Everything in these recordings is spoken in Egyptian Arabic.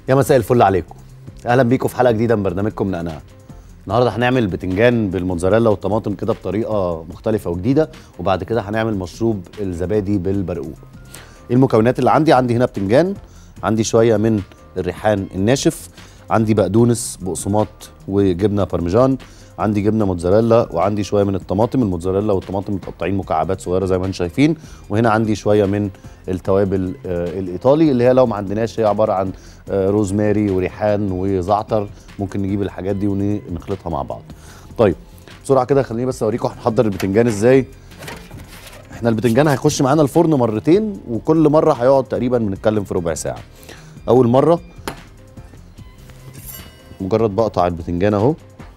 يا مساء الفل عليكم اهلا بيكم في حلقه جديده من برنامجكم نقنقه النهارده هنعمل البتنجان بالموتزاريلا والطماطم كده بطريقه مختلفه وجديده وبعد كده هنعمل مشروب الزبادي بالبرقوق ايه المكونات اللي عندي عندي هنا بتنجان عندي شويه من الريحان الناشف عندي بقدونس بقسماط وجبنه بارميجان عندي جبنه موتزاريلا وعندي شويه من الطماطم الموتزاريلا والطماطم متقطعين مكعبات صغيره زي ما انتم شايفين وهنا عندي شويه من التوابل آه الايطالي اللي هي لو ما عندناش هي عباره عن آه روزماري وريحان وزعتر ممكن نجيب الحاجات دي ونخلطها مع بعض طيب بسرعه كده خليني بس اوريكم هنحضر البتنجان ازاي احنا البتنجان هيخش معانا الفرن مرتين وكل مره هيقعد تقريبا بنتكلم في ربع ساعه اول مره مجرد بقطع البتنجان اهو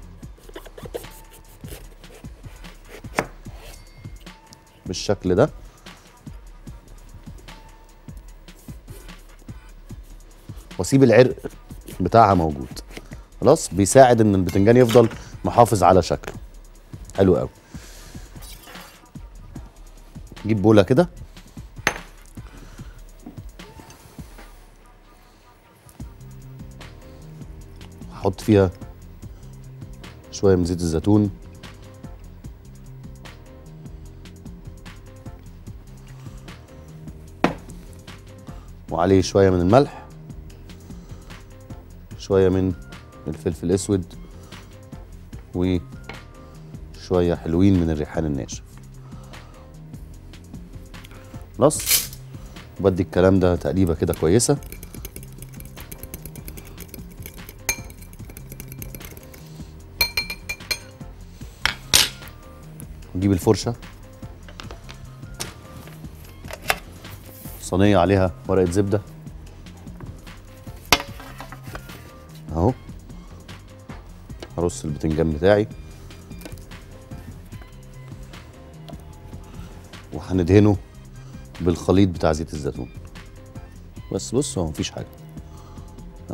بالشكل ده واسيب العرق بتاعها موجود خلاص بيساعد ان البتنجان يفضل محافظ على شكله حلو قوي نجيب بوله كده احط فيها شويه من زيت الزيتون وعليه شويه من الملح شويه من الفلفل الاسود وشويه حلوين من الريحان الناشف خلاص بدي الكلام ده تقليبه كده كويسه نجيب الفرشه صينيه عليها ورقه زبده اهو هرص البتنجان بتاعي وهندهنه بالخليط بتاع زيت الزيتون بس بص هو مفيش حاجه اهو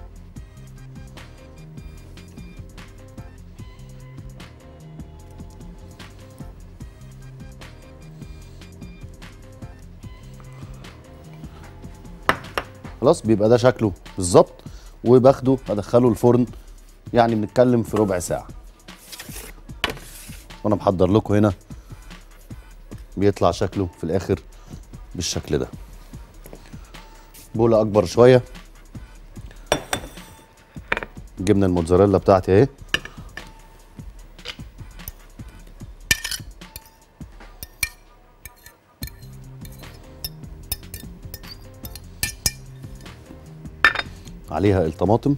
خلاص بيبقى ده شكله بالظبط وباخده ادخله الفرن يعني بنتكلم في ربع ساعه وانا محضر لكم هنا بيطلع شكله في الاخر بالشكل ده بوله اكبر شويه جبنه الموتزاريلا بتاعتي اهي عليها الطماطم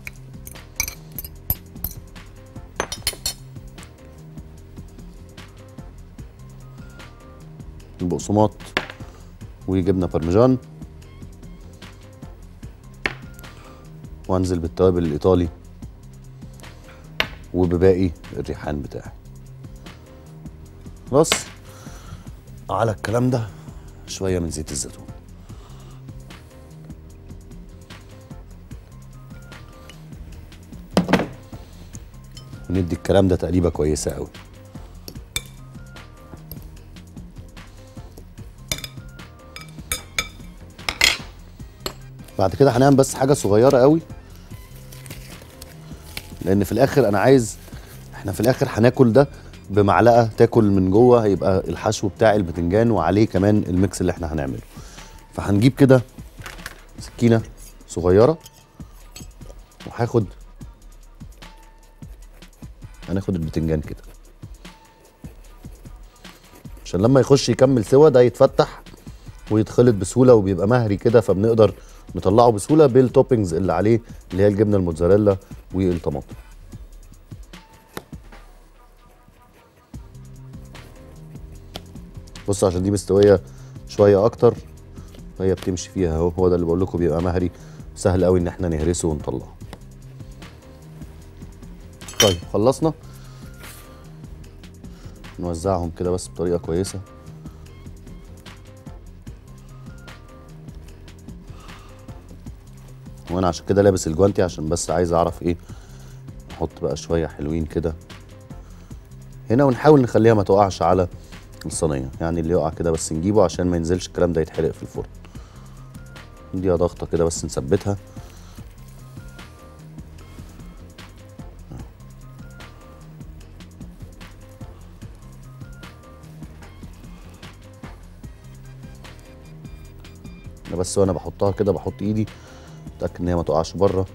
البقسماط وجبنه بارميجان وانزل بالتوابل الايطالي وبباقي الريحان بتاعي خلاص على الكلام ده شويه من زيت الزيتون وندي الكلام ده تقليبه كويسه قوي بعد كده هنعمل بس حاجه صغيره قوي لان في الاخر انا عايز احنا في الاخر هناكل ده بمعلقه تاكل من جوه هيبقى الحشو بتاع البتنجان وعليه كمان الميكس اللي احنا هنعمله فهنجيب كده سكينه صغيره وهاخد هناخد البتنجان كده عشان لما يخش يكمل سوا ده يتفتح ويتخلط بسهوله وبيبقى مهري كده فبنقدر نطلعه بسهوله بالتوبنجز اللي عليه اللي هي الجبنه الموتزاريلا والطماطم بص عشان دي مستويه شويه اكتر وهي بتمشي فيها اهو هو ده اللي بقول لكم بيبقى مهري سهل قوي ان احنا نهرسه ونطلعه طيب خلصنا نوزعهم كده بس بطريقه كويسه وانا عشان كده لابس الجوانتي عشان بس عايز اعرف ايه نحط بقى شويه حلوين كده هنا ونحاول نخليها ما تقعش على الصينيه يعني اللي يقع كده بس نجيبه عشان ما ينزلش الكلام ده يتحرق في الفرن نديها ضغطه كده بس نثبتها بس وانا بحطها كده بحط ايدي اتاكد ان هي ما تقعش بره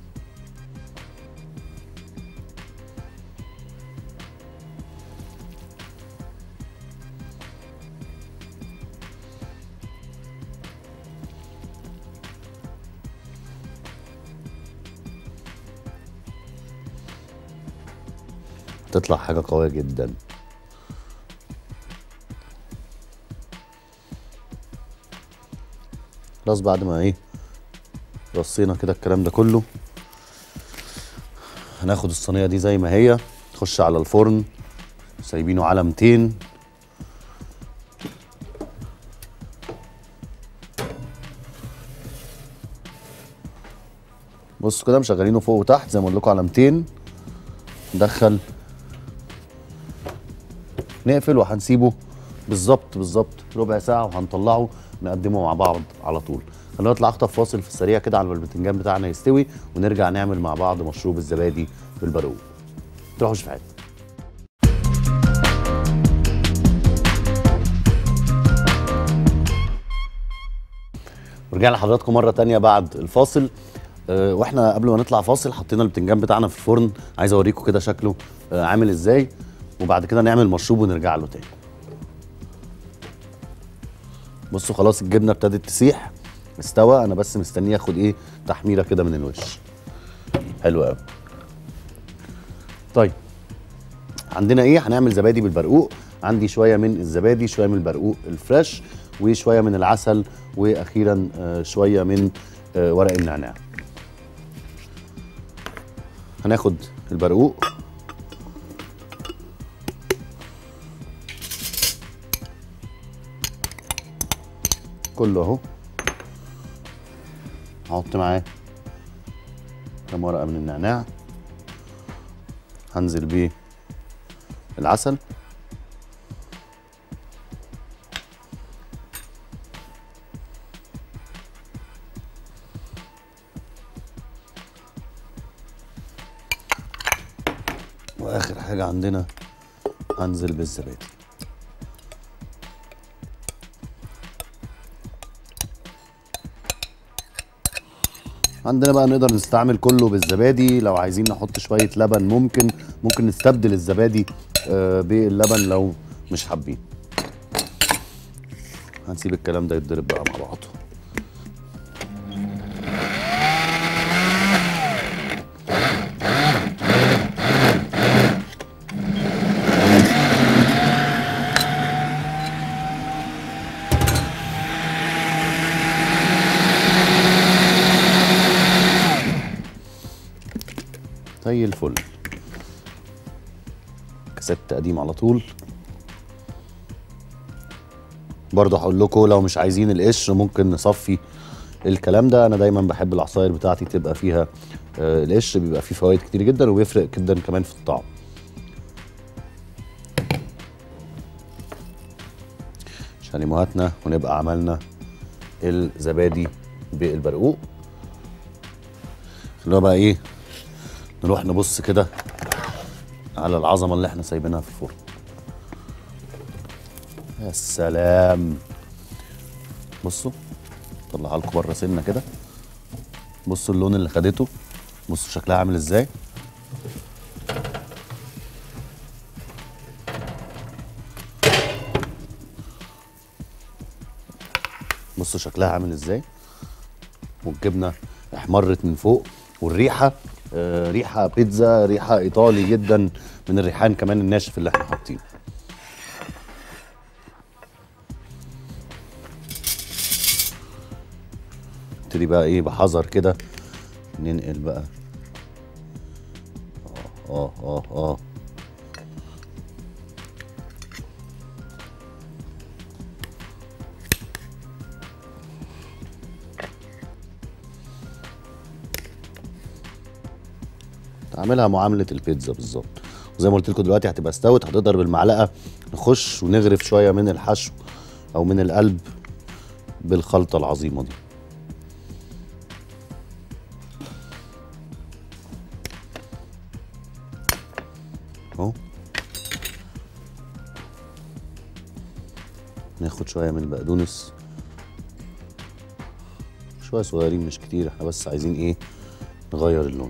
تطلع حاجه قويه جدا خلاص بعد ما ايه رصينا كده الكلام ده كله هناخد الصينيه دي زي ما هي نخش على الفرن سايبينه على 200 بصوا كده مشغلينه فوق وتحت زي ما اقول لكم على 200 ندخل نقفل وهنسيبه بالظبط بالظبط ربع ساعه وهنطلعه نقدمه مع بعض على طول خلينا نطلع اخطف فاصل في السريع كده على ما البتنجان بتاعنا يستوي ونرجع نعمل مع بعض مشروب الزبادي بالبرقوق تروحوش في حته ورجعنا لحضراتكم مره تانية بعد الفاصل أه واحنا قبل ما نطلع فاصل حطينا البتنجان بتاعنا في الفرن عايز اوريكم كده شكله أه عامل ازاي وبعد كده نعمل مشروب ونرجع له تاني بصوا خلاص الجبنه ابتدت تسيح استوى انا بس مستنيه ياخد ايه تحميره كده من الوش حلو قوي طيب عندنا ايه هنعمل زبادي بالبرقوق عندي شويه من الزبادي شويه من البرقوق الفريش وشويه من العسل واخيرا آه شويه من آه ورق النعناع هناخد البرقوق كله اهو هحط معاه كام ورقه من النعناع هنزل بيه العسل واخر حاجه عندنا هنزل بالزبادي عندنا بقى نقدر نستعمل كله بالزبادي لو عايزين نحط شويه لبن ممكن ممكن نستبدل الزبادي آه باللبن لو مش حابين هنسيب الكلام ده يتضرب بقى مع بعضه زي الفل كاسات قديم على طول برضه هقول لكم لو مش عايزين القشر ممكن نصفي الكلام ده انا دايما بحب العصاير بتاعتي تبقى فيها آه القشر بيبقى فيه فوائد كتير جدا وبيفرق جدا كمان في الطعم شاليموهاتنا ونبقى عملنا الزبادي بالبرقوق خلونا بقى ايه نروح نبص كده على العظمه اللي احنا سايبينها في الفرن يا سلام بصوا طلعها لكم بره سنه كده بصوا اللون اللي خدته بصوا شكلها عامل ازاي بصوا شكلها عامل ازاي والجبنه احمرت من فوق والريحه آه ريحه بيتزا ريحه ايطالي جدا من الريحان كمان الناشف اللي احنا حاطينه نبتدي بقى ايه بحذر كده ننقل بقى اه اه اه اه تعملها معامله البيتزا بالظبط وزي ما قلت لكم دلوقتي هتبقى استوت هتقدر بالمعلقه نخش ونغرف شويه من الحشو او من القلب بالخلطه العظيمه دي اهو ناخد شويه من البقدونس شويه صغيرين مش كتير احنا بس عايزين ايه نغير اللون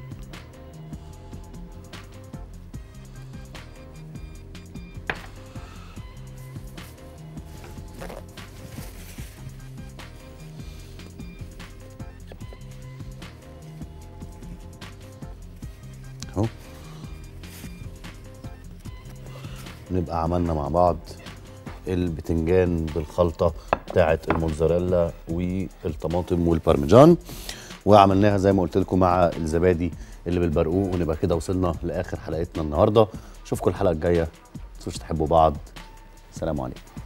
اهو نبقى عملنا مع بعض البتنجان بالخلطه بتاعه الموتزاريلا والطماطم والبارميجان وعملناها زي ما قلت لكم مع الزبادي اللي بالبرقوق ونبقى كده وصلنا لاخر حلقتنا النهارده اشوفكم الحلقه الجايه ما تنسوش تحبوا بعض سلام عليكم